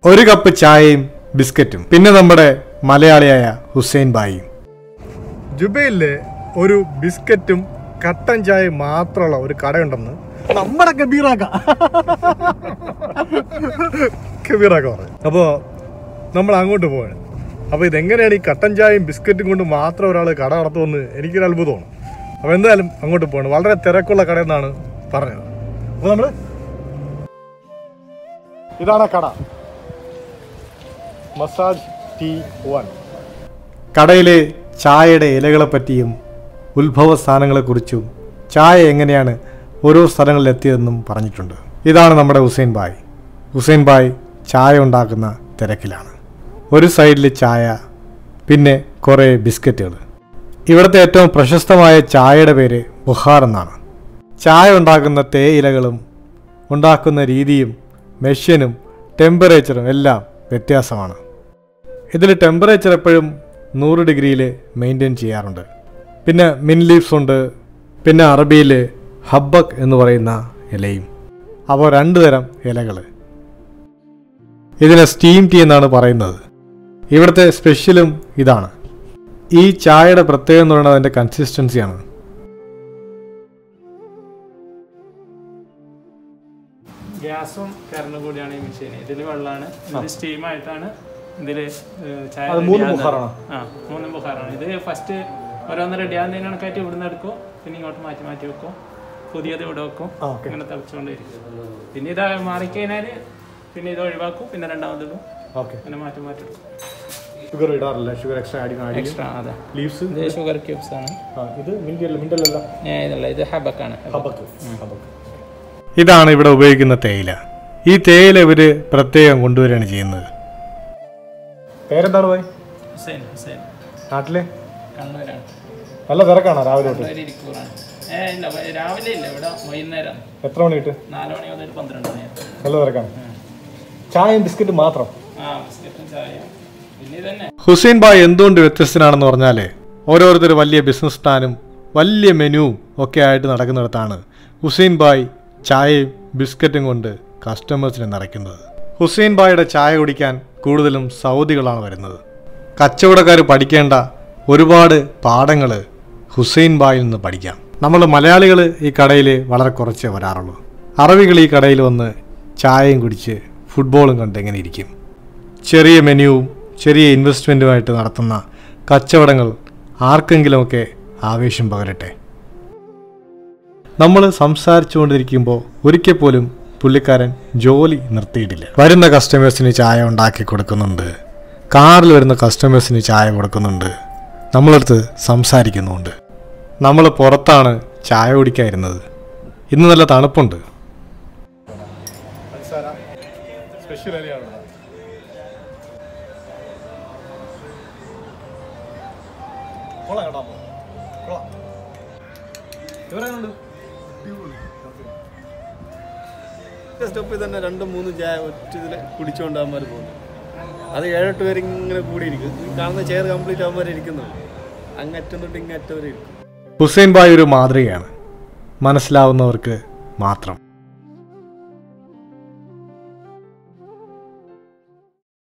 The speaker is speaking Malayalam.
ഒരു കപ്പ് ചായയും ബിസ്ക്കറ്റും പിന്നെ നമ്മുടെ മലയാളിയായ ഹുസൈൻ ബായിയും ജുബൈലില് ഒരു ബിസ്ക്കറ്റും കട്ടൻ ചായയും മാത്രമുള്ള ഒരു കടയുണ്ടെന്ന് നമ്മുടെ കബീറാക്ക കബീറാക്ക പറഞ്ഞു അപ്പോൾ നമ്മൾ അങ്ങോട്ട് പോവാണ് അപ്പോൾ ഇതെങ്ങനെയാണ് ഈ കട്ടൻ ചായയും ബിസ്ക്കറ്റും കൊണ്ട് മാത്രം ഒരാൾ കട നടത്തുമെന്ന് എനിക്കൊരു അത്ഭുതമാണ് അപ്പോൾ എന്തായാലും അങ്ങോട്ട് പോകണം വളരെ തിരക്കുള്ള കടയെന്നാണ് പറഞ്ഞത് അപ്പോൾ നമ്മൾ ഇതാണ് ആ കട മസാജ് ടി വൺ കടയിലെ ചായയുടെ ഇലകളെ പറ്റിയും ഉത്ഭവ സ്ഥാനങ്ങളെക്കുറിച്ചും ചായ എങ്ങനെയാണ് ഓരോ സ്ഥലങ്ങളിൽ എത്തിയതെന്നും പറഞ്ഞിട്ടുണ്ട് ഇതാണ് നമ്മുടെ ഹുസൈൻ ബായ് ഹുസൈൻ ബായ് ചായ ഉണ്ടാക്കുന്ന തിരക്കിലാണ് ഒരു സൈഡിൽ ചായ പിന്നെ കുറേ ബിസ്ക്കറ്റുകൾ ഇവിടുത്തെ ഏറ്റവും പ്രശസ്തമായ ചായയുടെ പേര് ബുഹാർ എന്നാണ് ചായ ഉണ്ടാക്കുന്ന തേയിലകളും ഉണ്ടാക്കുന്ന രീതിയും മെഷീനും ടെമ്പറേച്ചറും എല്ലാം വ്യത്യാസമാണ് ഇതിൽ ടെമ്പറേച്ചർ എപ്പോഴും നൂറ് ഡിഗ്രിയിൽ മെയിൻറ്റെയിൻ ചെയ്യാറുണ്ട് പിന്നെ മിൻ ലീവ്സ് ഉണ്ട് പിന്നെ അറബിയിൽ ഹബ്ബക് എന്ന് പറയുന്ന ഇലയും അപ്പോൾ രണ്ട് തരം ഇലകൾ ഇതിനെ സ്റ്റീം ടീ എന്നാണ് പറയുന്നത് ഇവിടുത്തെ സ്പെഷ്യലും ഇതാണ് ഈ ചായയുടെ പ്രത്യേകത എന്ന് പറയുന്നത് അതിൻ്റെ കൺസിസ്റ്റൻസിയാണ് ഗ്യാസും കറണ്ടും കൂടിയാണ് ഈ മെഷീൻ ഇതിൽ വെള്ളമാണ് ഇത് സ്റ്റീം ആയിട്ടാണ് ഇതിൽ ചായ അത് മൂന്ന് ready ആകുന്നത്. ബുഖാറാണോ? ആ മൂന്ന് ബുഖാറാണ് ഇത് ഫസ്റ്റ് ഓരോന്ന് റെഡി ആകുന്നതിന് കണക്കായിട്ട് ഇവിടുന്ന് എടുക്കും പിന്നെ ഇങ്ങോട്ട് മാറ്റി മാറ്റി വെക്കും പുതിയത് ഇവിടെ വെക്കും ആ, okay. ഇങ്ങനെ തിളച്ചുകൊണ്ടിരിക്കും പിന്നെ ഇത് മാറിക്കഴിഞ്ഞാൽ പിന്നെ ഇത് ഒഴിവാക്കും പിന്നെ രണ്ടാമത് ഇടും ഓക്കെ അങ്ങനെ മാറ്റി മാറ്റി എടുക്കും ഷുഗർ ഇടാറില്ല sugar extra add add extra അതെ ലീവ്സ് ഇത് ഷുഗർ ക്യൂബ്സ് ആണ് ഇത് മിൻറ്റല്ല മിൻറ്റല്ലല്ല ഏ, ഇതല്ല ഇത് ഹബക്കാണ് ഇതാണ് ഇവിടെ ഉപയോഗിക്കുന്ന തേയില ഈ തേയില ഇവര് പ്രത്യേകം കൊണ്ടുവരികയാണ് ചെയ്യുന്നത് പേരെന്താണ് പോയി ഹുസൈൻ ഹുസൈൻ നാട്ടിലെ കണ്ണൂരാണ് നല്ല തിരക്കാണോ രാവിലെ തൊട്ട് കണ്ണൂർ ഇരിക്കൂറാണ് ഏ ഇല്ല വൈ- രാവിലെ ഇല്ല ഇവിടെ വൈകുന്നേരം എത്ര മണി കിട്ട് നാല് മണി മുതൽ പന്ത്രണ്ട് മണി വരെ. നല്ല തിരക്കാണ് ചായയും ബിസ്ക്കറ്റും മാത്രം ആ ബിസ്ക്കറ്റും ചായ പിന്നെ ഇതന്നെ ഹുസൈൻ ബായ് എന്തുകൊണ്ട് വ്യത്യസ്തനാണെന്ന് പറഞ്ഞാൽ ഓരോരുത്തർ വലിയ ബിസിനസ് പ്ലാനും വലിയ മെനുവും ഒക്കെ ആയിട്ട് നടക്കുന്നിടത്താണ് ഹുസൈൻ ബായ് ചായയും ബിസ്ക്കറ്റും കൊണ്ട് കസ്റ്റമേഴ്സിനെ നിറയ്ക്കുന്നത് ഹുസൈൻ ബായുടെ ചായ കുടിക്കാൻ കൂടുതലും സൗദികളാണ് വരുന്നത് കച്ചവടക്കാർ പഠിക്കേണ്ട ഒരുപാട് പാഠങ്ങൾ ഹുസൈൻ ബായിൽ നിന്ന് പഠിക്കാം നമ്മൾ മലയാളികൾ ഈ കടയിൽ വളരെ കുറച്ചേ വരാറുള്ളൂ അറബികൾ ഈ കടയിൽ വന്ന് ചായയും കുടിച്ച് ഫുട്ബോളും കണ്ട് എങ്ങനെ ഇരിക്കും ചെറിയ മെനുവും ചെറിയ ഇൻവെസ്റ്റ്മെൻറ്റുമായിട്ട് നടത്തുന്ന കച്ചവടങ്ങൾ ആർക്കെങ്കിലുമൊക്കെ ആവേശം പകരട്ടെ നമ്മൾ സംസാരിച്ചുകൊണ്ടിരിക്കുമ്പോൾ ഒരിക്കൽ പോലും പുള്ളിക്കാരൻ ജോലി നിർത്തിയിട്ടില്ല വരുന്ന കസ്റ്റമേഴ്സിന് ചായ ഉണ്ടാക്കി കൊടുക്കുന്നുണ്ട് കാറിൽ വരുന്ന കസ്റ്റമേഴ്സിന് ചായ കൊടുക്കുന്നുണ്ട് നമ്മളടുത്ത് സംസാരിക്കുന്നുമുണ്ട് നമ്മൾ പുറത്താണ് ചായ കുടിക്കാതിരുന്നത് ഇന്ന് നല്ല തണുപ്പുണ്ട് സ്പെഷ്യൽ അരിയാണ് കൊള്ളാം കേട്ടോ കൊള്ളാം ഇവരെങ്ങനുണ്ട് സ്റ്റോപ്പിൽ തന്നെ രണ്ടും മൂന്നും ചായ ഒറ്റ ഇതിൽ കുടിച്ചുകൊണ്ട് അവന്മാർ പോകുന്നു അത് ഏഴെട്ട് പേര് ഇങ്ങനെ കൂടിയിരിക്കും ഈ കാണുന്ന ചെയർ കംപ്ലീറ്റ് അവന്മാർ ഇരിക്കുന്നുള്ളൂ അങ്ങറ്റം തൊട്ട് ഇങ്ങറ്റം വരെ ഇരിക്കും ഹുസൈൻ ബായ് ഒരു മാതൃകയാണ് മനസ്സിലാവുന്നവർക്ക് മാത്രം